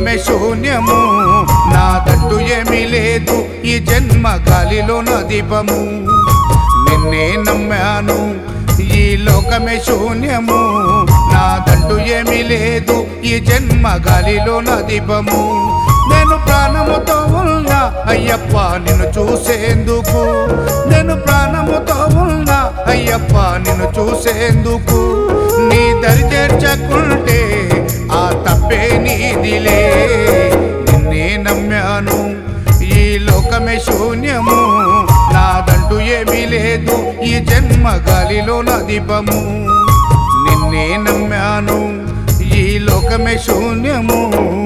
లోకమే శూన్యము నాదంటూ ఏమీ లేదు ఈ జన్మ గాలిలో నా దీపము నిన్నే నమ్మాను ఈ లోకమే శూన్యము నాదంటూ ఏమీ లేదు ఈ జన్మ గాలిలో నా దీపము నేను ప్రాణముతో ఉన్నా అయ్యప్ప నిన్ను చూసేందుకు నేను ప్రాణముతో ఉన్నా అయ్యప్ప నిన్ను చూసేందుకు నీ దరి చేర్చకుంటే ఆ తప్పే నీదిలే నిన్నే నమ్మాను ఈ లోకమే శూన్యము నాదంటూ ఏమీ లేదు ఈ జన్మ గాలిలో నా దీపము నిన్నే నమ్మాను ఈ లోకమే శూన్యము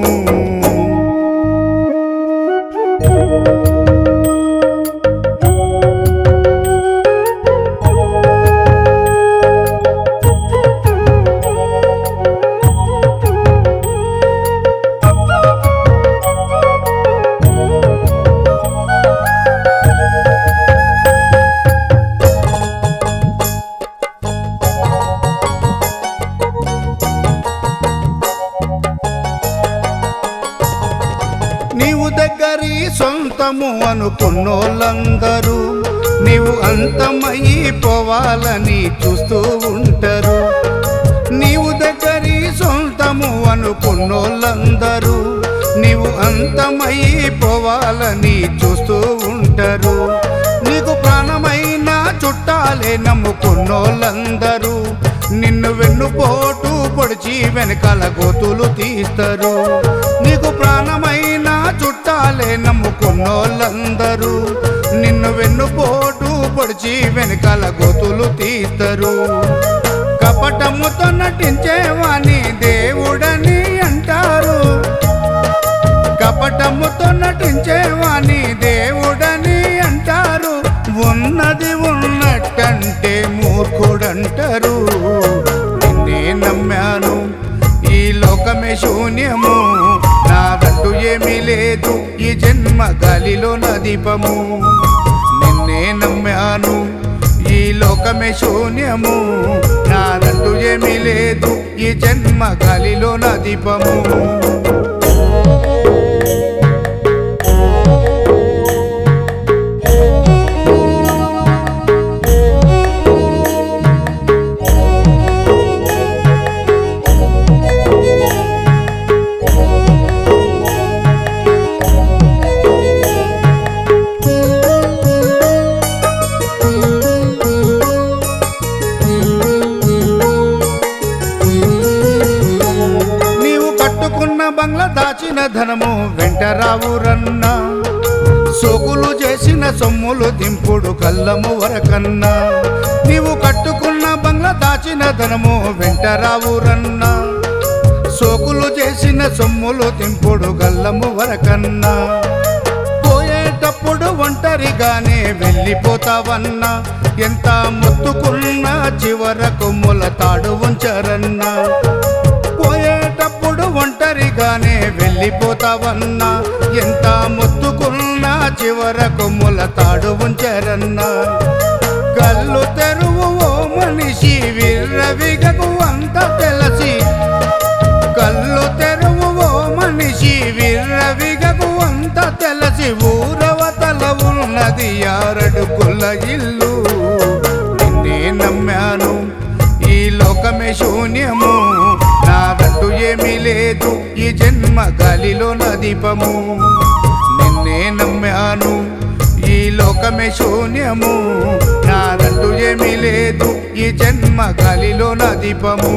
నీవు దగ్గరి సొంతము అనుకున్నోళ్ళందరూ నీవు అంతమైపోవాలని చూస్తూ ఉంటారు నీవు దగ్గరి సొంతము అనుకున్నోళ్ళందరూ నీవు అంతమైపోవాలని చూస్తూ ఉంటారు నీకు ప్రాణమైన చుట్టాలే నమ్ముకున్నోళ్ళందరూ నిన్ను వెన్నుపోటు పొడిచి వెనకాల గోతులు తీస్తారు నీకు ప్రాణమైన చుట్టాలే నమ్ముకున్నోళ్ళందరూ నిన్ను వెన్నుపోటు పొడిచి వెనకాల గోతులు తీస్తారు కపటముతో నటించేవాని దేవుడని అంటారు కపటముతో నటించేవాని దేవుడని అంటారు ఉన్నది ఉన్నట్టంటే మూర్ఖుడంటారు నిన్నే నమ్మాను ఈ లోకమే శూన్యము నాదంటూ ఏమీ లేదు ఈ జన్మ గాలిలో నా దీపము నిన్నే నమ్మాను ఈ లోకమే శూన్యము నాదంటూ ఏమీ లేదు ఈ జన్మ గాలిలో నా దీపము నీవు కట్టుకున్న బంగ్లా దాచిన ధనము వెంట రావురన్నా సోకులు చేసిన సొమ్ములు దింపుడు కల్లము వరకన్నా నీవు కట్టుకున్న బంగ్లా దాచిన ధనము వెంట రావురన్నా సోకులు చేసిన సొమ్ములు దింపుడు గల్లము వరకన్నా పోయేటప్పుడు ఒంటరిగానే వెళ్ళిపోతావన్నా ఎంత మొత్తుకున్నా చివరకు ముల తాడు ఉంచరన్నా పోయేటప్పుడు ఒంటరిగానే వెళ్ళిపోతావన్నా ఎంత మొత్తుకున్నా చివరకు ముల తాడు ఉంచరన్నా కళ్ళు తెరువు ఓ మనిషి విర్రవిగకు అంత తెలిసి కళ్ళు తెరువు ఓ మనిషి విర్రవిగకు అంత తెలిసి ఊరవతల ఉన్నది యారడుకుల ఇల్లు నిన్నే నమ్మాను ఈ లోకమే శూన్యము నాదంటూ ఏమీ లేదు ఈ జన్మ గాలిలో నా దీపము నిన్నే నమ్మాను ఈ లోకమే శూన్యము నాదంటూ ఏమీ లేదు ఈ జన్మ గాలిలో నా దీపము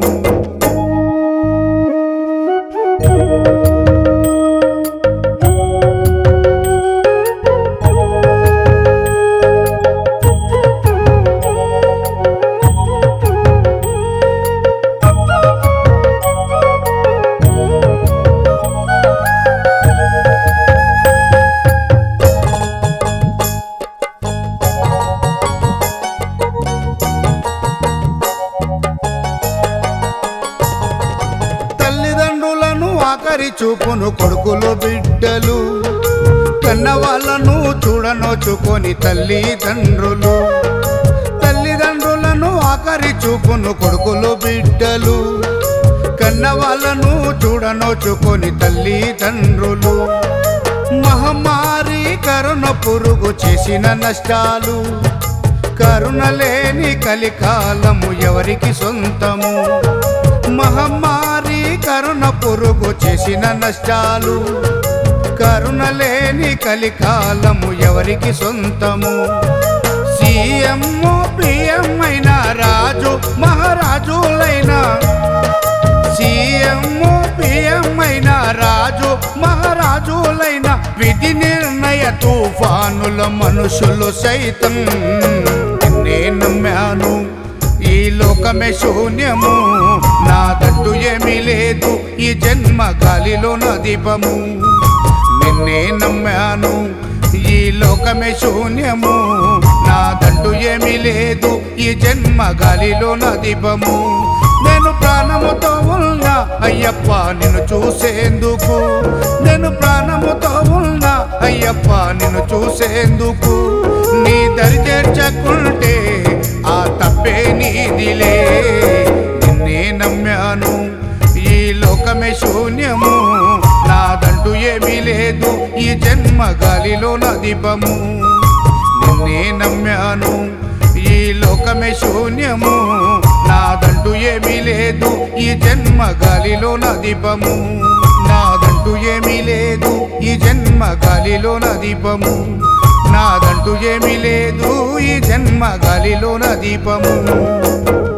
తల్లిదండ్రులను ఆఖరి చూపును కొడుకులు బిడ్డలు కన్న వాళ్ళను చూడనోచుకొని తల్లిదండ్రులు తల్లిదండ్రులను ఆఖరి చూపును కొడుకులు బిడ్డలు కన్న వాళ్ళను చూడనోచుకొని తల్లిదండ్రులు మహమ్మారి కరుణ పురుగు చేసిన నష్టాలు కరుణ లేని కలికాలము ఎవరికి సొంతము మహమ్మారి కరుణ పురుగు చేసిన నష్టాలు కరుణ లేని కలికాలము ఎవరికి సొంతము సీఎం పిఎం అయిన రాజు మహారాజులైన సీఎం పిఎం అయిన రాజు మహారాజులైన విధి నిర్ణయ తుఫానుల మనుషులు సైతం నిన్నే నమ్మాను ఈ లోకమే శూన్యము నాదంటూ ఏమీ లేదు ఈ జన్మ గాలిలో నా దీపము నిన్నే నమ్మాను ఈ లోకమే శూన్యము నాదంటూ ఏమీ లేదు ఈ జన్మ గాలిలో నా దీపము నేను ప్రాణముతో ఉన్నా అయ్యప్ప నిన్ను చూసేందుకు నేను ప్రాణముతో ఉన్నా అయ్యప్ప నిన్ను చూసేందుకు నీ దరి చేర్చకుంటే ఆ తప్పే నీదిలే నిన్నే నమ్మాను ఈ లోకమే శూన్యము నాదంటూ ఏమీ లేదు ఈ జన్మ గాలిలో నా దీపము నిన్నే నమ్మాను ఈ లోకమే శూన్యము నాదంటూ ఏమీ లేదు ఈ జన్మ గాలిలో నా దీపము నాదంటూ ఏమీ లేదు ఈ జన్మ గాలిలో నా దీపము నాదంటూ ఏమీ లేదు ఈ జన్మ గాలిలో నా దీపము